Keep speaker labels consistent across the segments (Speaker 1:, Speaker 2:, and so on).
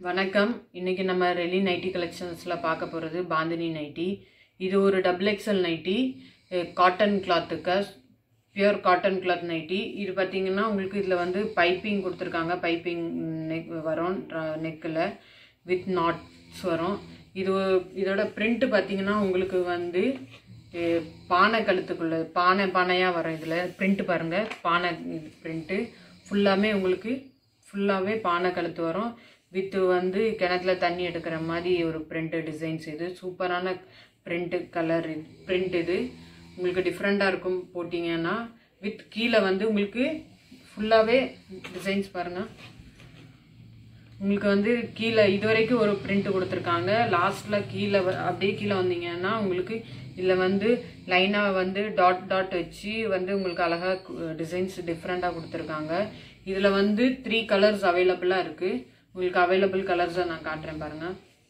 Speaker 1: வணக்கம் இன்னைக்கு நம்ம ரெலி நைட்டி கலெக்ஷன்ஸில் பார்க்க போகிறது பாந்தினி நைட்டி இது ஒரு டபுள் எக்ஸல் நைட்டி காட்டன் கிளாத்துக்கு பியூர் காட்டன் கிளாத் நைட்டி இது பார்த்தீங்கன்னா உங்களுக்கு இதில் வந்து பைப்பிங் கொடுத்துருக்காங்க பைப்பிங் நெக் வரும் நெக்கில் வித் நாட்ஸ் வரும் இது இதோட பிரிண்ட் பார்த்தீங்கன்னா உங்களுக்கு வந்து அஹ், பானை கழுத்துக்குள்ள பானை பானையாக வரும் இதில் பிரிண்ட் பாருங்கள் பானை பிரிண்ட்டு ஃபுல்லாமே உங்களுக்கு ஃபுல்லாகவே பானை கழுத்து வரும் வித்து வந்து கிணத்துல தண்ணி எடுக்கிற மாதிரி ஒரு பிரிண்ட் டிசைன்ஸ் இது சூப்பரான பிரிண்ட்டு கலர் பிரிண்ட் இது உங்களுக்கு டிஃப்ரெண்ட்டாக இருக்கும் போட்டிங்கன்னா வித் கீழே வந்து உங்களுக்கு ஃபுல்லாகவே டிசைன்ஸ் பாருங்கள் உங்களுக்கு வந்து கீழே இது வரைக்கும் ஒரு பிரிண்ட் கொடுத்துருக்காங்க லாஸ்ட்டில் கீழே வ- அப்படியே கீழே வந்தீங்கன்னா உங்களுக்கு இதில் வந்து லைனாக வந்து டாட் டாட் வச்சு வந்து உங்களுக்கு அழகாக டிசைன்ஸ் டிஃப்ரெண்ட்டாக கொடுத்துருக்காங்க இதில் வந்து த்ரீ கலர்ஸ் அவைலபிளாக இருக்குது உங்களுக்கு அவைலபிள் கலர்ஸை நான் காட்டுறேன் பாருங்கள்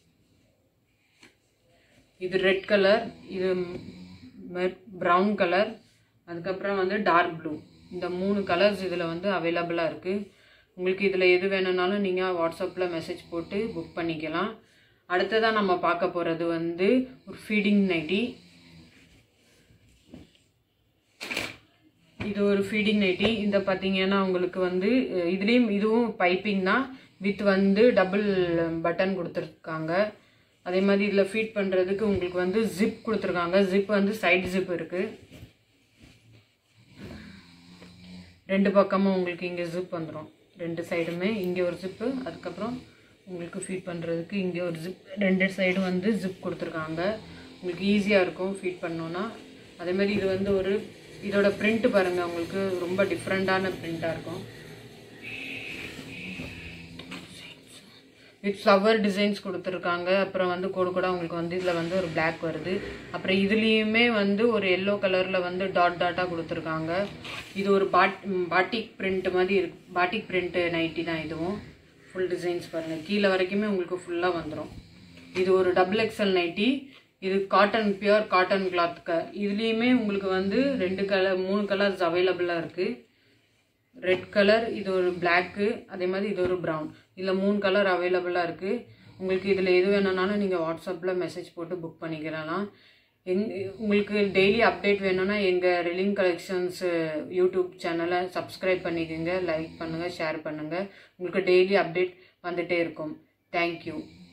Speaker 1: இது ரெட் கலர் இது ப்ரௌன் கலர் அதுக்கப்புறம் வந்து டார்க் ப்ளூ இந்த மூணு கலர்ஸ் இதில் வந்து அவைலபிளாக இருக்குது உங்களுக்கு இதில் எது வேணும்னாலும் நீங்கள் வாட்ஸ்அப்பில் மெசேஜ் போட்டு புக் பண்ணிக்கலாம் அடுத்ததாக நம்ம பார்க்க போகிறது வந்து ஒரு ஃபீடிங் நைட்டி இது ஒரு ஃபீடிங் நைட்டி இந்த பார்த்தீங்கன்னா உங்களுக்கு வந்து அஹ், இதுலேயும் இதுவும் பைப்பிங் தான் வித் வந்து டபுள் பட்டன் கொடுத்துருக்காங்க அதே மாதிரி இதில் ஃபீட் பண்ணுறதுக்கு உங்களுக்கு வந்து ஜிப் கொடுத்துருக்காங்க ஜிப் வந்து சைடு ஜிப் இருக்குது ரெண்டு பக்கமும் உங்களுக்கு இங்கே ஜிப் வந்துடும் ரெண்டு சைடுமே இங்கே ஒரு ஜிப்பு அதுக்கப்புறம் உங்களுக்கு ஃபீட் பண்ணுறதுக்கு இங்கே ஒரு ஜிப் ரெண்டு சைடும் வந்து ஜிப் கொடுத்துருக்காங்க உங்களுக்கு ஈஸியாக இருக்கும் ஃபீட் பண்ணோன்னா அதே மாதிரி இது வந்து ஒரு இதோட பிரிண்ட் பாருங்கள் உங்களுக்கு ரொம்ப டிஃப்ரெண்ட்டான பிரிண்ட்டாக இருக்கும் வித் ஃப்ளவர் டிசைன்ஸ் கொடுத்துருக்காங்க அப்புறம் வந்து கோடு கூட உங்களுக்கு வந்து இதில் வந்து ஒரு Black வருது அப்புறம் இதுலேயுமே வந்து ஒரு எல்லோ கலரில் வந்து டாட் டாட்டாக கொடுத்துருக்காங்க இது ஒரு பாட் பாட்டிக் பிரிண்ட் மாதிரி இருக்கு பாட்டிக் பிரிண்ட் நைட்டி தான் இதுவும் ஃபுல் டிசைன்ஸ் பாருங்கள் கீழே வரைக்குமே உங்களுக்கு ஃபுல்லாக வந்துடும் இது ஒரு டபுள் எக்ஸல் நைட்டி இது காட்டன் பியூர் காட்டன் கிளாத்துக்கு இதுலேயுமே உங்களுக்கு வந்து ரெண்டு கலர் மூணு கலர்ஸ் அவைலபிளாக இருக்குது ரெட் கலர் இது ஒரு பிளாக்கு அதே மாதிரி இது ஒரு ப்ரௌன் இதில் மூணு கலர் அவைலபிளாக இருக்குது உங்களுக்கு இதில் எது வேணும்னாலும் நீங்கள் வாட்ஸ்அப்பில் மெசேஜ் போட்டு புக் பண்ணிக்கலாம் எங் உங்களுக்கு டெய்லி அப்டேட் வேணும்னா எங்கள் ரிலிங் கலெக்ஷன்ஸ் யூடியூப் சேனலை சப்ஸ்கிரைப் பண்ணிக்கோங்க லைக் பண்ணுங்கள் ஷேர் பண்ணுங்கள் உங்களுக்கு டெய்லி அப்டேட் வந்துகிட்டே இருக்கும் தேங்க்யூ